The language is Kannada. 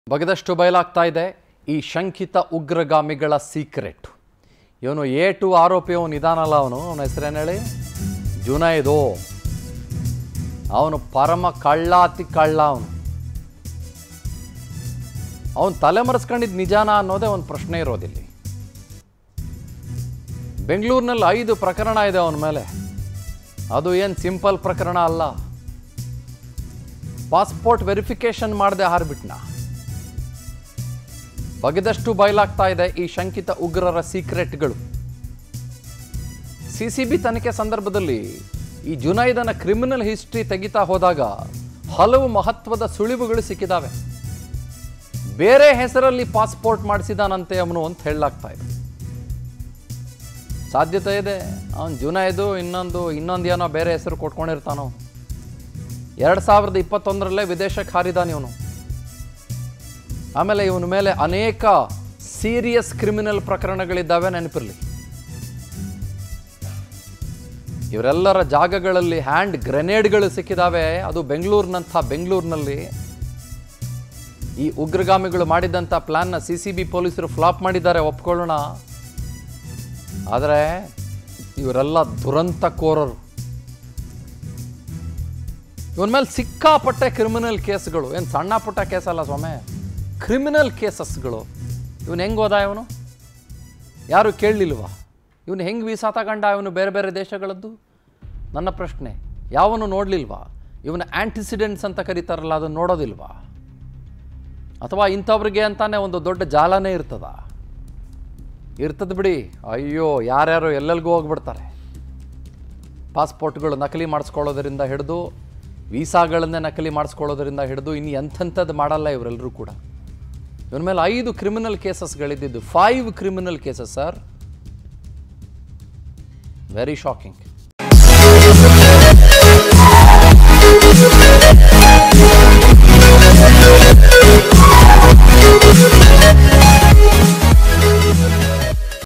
ಬಗದಷ್ಟು ಬಯಲಾಗ್ತಾ ಇದೆ ಈ ಶಂಕಿತ ಉಗ್ರಗಾಮಿಗಳ ಸೀಕ್ರೆಟ್ ಇವನು ಎ ಟು ಆರೋಪಿ ಅವನು ಇದಾನಲ್ಲ ಅವನು ಅವನ ಹೆಸರೇನು ಹೇಳಿ ಜುನೈದು ಅವನು ಪರಮ ಕಳ್ಳಾತಿ ಕಳ್ಳ ಅವನು ಅವನು ತಲೆಮರೆಸ್ಕೊಂಡಿದ್ದು ನಿಜಾನ ಅನ್ನೋದೇ ಒಂದು ಪ್ರಶ್ನೆ ಇರೋದಿಲ್ಲಿ ಬೆಂಗಳೂರಿನಲ್ಲಿ ಐದು ಪ್ರಕರಣ ಇದೆ ಅವನ ಮೇಲೆ ಅದು ಏನು ಸಿಂಪಲ್ ಪ್ರಕರಣ ಅಲ್ಲ ಪಾಸ್ಪೋರ್ಟ್ ವೆರಿಫಿಕೇಶನ್ ಮಾಡದೆ ಹಾರ್ಬಿಟ್ನ ಬಗೆದಷ್ಟು ಬಯಲಾಗ್ತಾ ಇದೆ ಈ ಶಂಕಿತ ಉಗ್ರರ ಸೀಕ್ರೆಟ್ಗಳು ಸಿ ಸಿ ಬಿ ತನಿಖೆ ಸಂದರ್ಭದಲ್ಲಿ ಈ ಜುನೈದನ ಕ್ರಿಮಿನಲ್ ಹಿಸ್ಟ್ರಿ ತೆಗಿತಾ ಹೋದಾಗ ಹಲವು ಮಹತ್ವದ ಸುಳಿವುಗಳು ಸಿಕ್ಕಿದಾವೆ ಬೇರೆ ಹೆಸರಲ್ಲಿ ಪಾಸ್ಪೋರ್ಟ್ ಮಾಡಿಸಿದಾನಂತೆ ಅವನು ಅಂತ ಹೇಳಲಾಗ್ತಾ ಇದೆ ಸಾಧ್ಯತೆ ಇದೆ ಅವನು ಜುನೈದು ಇನ್ನೊಂದು ಇನ್ನೊಂದು ಏನೋ ಬೇರೆ ಹೆಸರು ಕೊಟ್ಕೊಂಡಿರ್ತಾನೋ ಎರಡು ಸಾವಿರದ ಇಪ್ಪತ್ತೊಂದರಲ್ಲೇ ವಿದೇಶಕ್ಕೆ ಹಾರಿದಾನೆ ಇವನು ಆಮೇಲೆ ಇವನ ಮೇಲೆ ಅನೇಕ ಸೀರಿಯಸ್ ಕ್ರಿಮಿನಲ್ ಪ್ರಕರಣಗಳಿದ್ದಾವೆ ನೆನಪಿರಲಿ ಇವರೆಲ್ಲರ ಜಾಗಗಳಲ್ಲಿ ಹ್ಯಾಂಡ್ ಗ್ರೆನೇಡ್ಗಳು ಸಿಕ್ಕಿದಾವೆ ಅದು ಬೆಂಗಳೂರಿನಂಥ ಬೆಂಗಳೂರಿನಲ್ಲಿ ಈ ಉಗ್ರಗಾಮಿಗಳು ಮಾಡಿದಂಥ ಪ್ಲಾನ್ನ ಸಿ ಸಿ ಬಿ ಪೊಲೀಸರು ಫ್ಲಾಪ್ ಮಾಡಿದ್ದಾರೆ ಒಪ್ಕೊಳ್ಳೋಣ ಆದರೆ ಇವರೆಲ್ಲ ದುರಂತ ಕೋರರು ಇವನ ಮೇಲೆ ಸಿಕ್ಕಾಪಟ್ಟೆ ಕ್ರಿಮಿನಲ್ ಕೇಸ್ಗಳು ಏನು ಸಣ್ಣ ಪುಟ್ಟ ಕೇಸಲ್ಲ ಸ್ವಾಮಿ ಕ್ರಿಮಿನಲ್ ಕೇಸಸ್ಗಳು ಇವನು ಹೆಂಗೆ ಹೋದ ಇವನು ಯಾರು ಕೇಳಲಿಲ್ವಾ ಇವನು ಹೆಂಗೆ ವೀಸಾ ತಗೊಂಡ ಇವನು ಬೇರೆ ಬೇರೆ ದೇಶಗಳದ್ದು ನನ್ನ ಪ್ರಶ್ನೆ ಯಾವನು ನೋಡಲಿಲ್ವಾ ಇವನ ಆ್ಯಂಟಿಸಿಡೆಂಟ್ಸ್ ಅಂತ ಕರೀತಾರಲ್ಲ ಅದನ್ನು ನೋಡೋದಿಲ್ವಾ ಅಥವಾ ಇಂಥವ್ರಿಗೆ ಅಂತಾನೆ ಒಂದು ದೊಡ್ಡ ಜಾಲನೇ ಇರ್ತದ ಇರ್ತದ ಬಿಡಿ ಅಯ್ಯೋ ಯಾರ್ಯಾರು ಎಲ್ಲೆಲ್ಗೂ ಹೋಗ್ಬಿಡ್ತಾರೆ ಪಾಸ್ಪೋರ್ಟ್ಗಳು ನಕಲಿ ಮಾಡಿಸ್ಕೊಳ್ಳೋದರಿಂದ ಹಿಡಿದು ವೀಸಾಗಳನ್ನೇ ನಕಲಿ ಮಾಡಿಸ್ಕೊಳ್ಳೋದರಿಂದ ಹಿಡಿದು ಇನ್ನು ಎಂಥೆಂಥದ್ದು ಮಾಡಲ್ಲ ಇವರೆಲ್ಲರೂ ಕೂಡ ಇವನ ಮೇಲೆ ಐದು ಕ್ರಿಮಿನಲ್ ಕೇಸಸ್ಗಳಿದ್ದಿದ್ದು five criminal cases sir very shocking